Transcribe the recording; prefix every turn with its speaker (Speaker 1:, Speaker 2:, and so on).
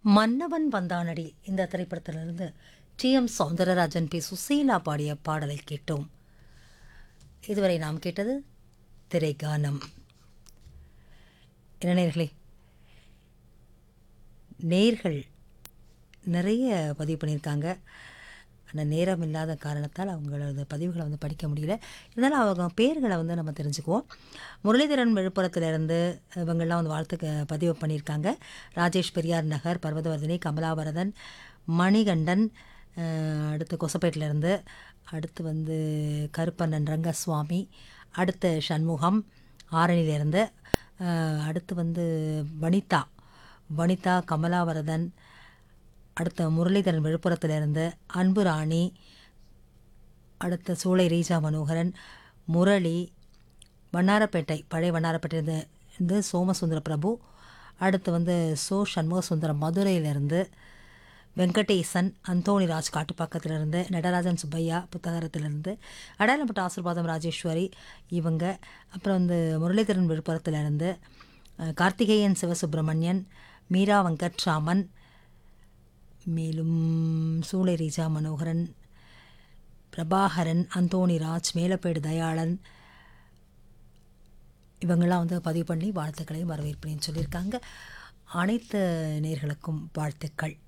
Speaker 1: மன்னவன் வந்தானடி இந்த திரைப்படத்திலிருந்து T M Soundararajan P Susheela பாடிய பாடலை கேட்டோம் இதுவரை நாம் கேட்டது திரைகானம் என்ன நேர்களே நேர்கள் நிறைய பதிவு பண்ணியிருக்காங்க ஆனால் நேரம் இல்லாத காரணத்தால் அவங்களோட பதிவுகளை வந்து படிக்க முடியல இருந்தாலும் அவங்க பேர்களை வந்து நம்ம தெரிஞ்சுக்குவோம் முரளிதரன் விழுப்புரத்துலேருந்து இவங்கெல்லாம் வந்து வாழ்த்துக்கு பதிவு பண்ணியிருக்காங்க ராஜேஷ் பெரியார் நகர் பர்வதவர்தினி கமலாவரதன் மணிகண்டன் அஹ், அடுத்து கொசப்பேட்டிலேருந்து அடுத்து வந்து கருப்பண்ணன் ரங்கசுவாமி அடுத்து சண்முகம் ஆரணியிலேருந்து அஹ், அடுத்து வந்து வனிதா வனிதா கமலாவரதன் அடுத்த முரளிதரன் விழுப்புரத்திலிருந்து அன்பு ராணி அடுத்த சூளை ரீஜா மனோகரன் முரளி வண்ணாரப்பேட்டை பழைய வண்ணாரப்பேட்டை இருந்து சோமசுந்தர பிரபு அடுத்து வந்து சோ சண்முக சுந்தரம் மதுரையிலிருந்து வெங்கடேசன் அந்தோணிராஜ் காட்டுப்பாக்கத்திலிருந்து நடராஜன் சுப்பையா புத்தகரத்திலிருந்து அடையாளப்பட்ட ஆசீர்வாதம் ராஜேஸ்வரி இவங்க அப்புறம் வந்து முரளிதரன் விழுப்புரத்திலிருந்து அஹ், கார்த்திகேயன் சிவசுப்பிரமணியன் மீரா வெங்கட்ராமன் மேலும் சூளை ரீஜா மனோகரன் பிரபாகரன் அந்தோணிராஜ் மேலப்பேடு தயாளன் இவங்கெல்லாம் வந்து பதிவு பண்ணி வாழ்த்துக்களையும் வரவேற்பையும் சொல்லியிருக்காங்க அனைத்து நேர்களுக்கும் வாழ்த்துக்கள்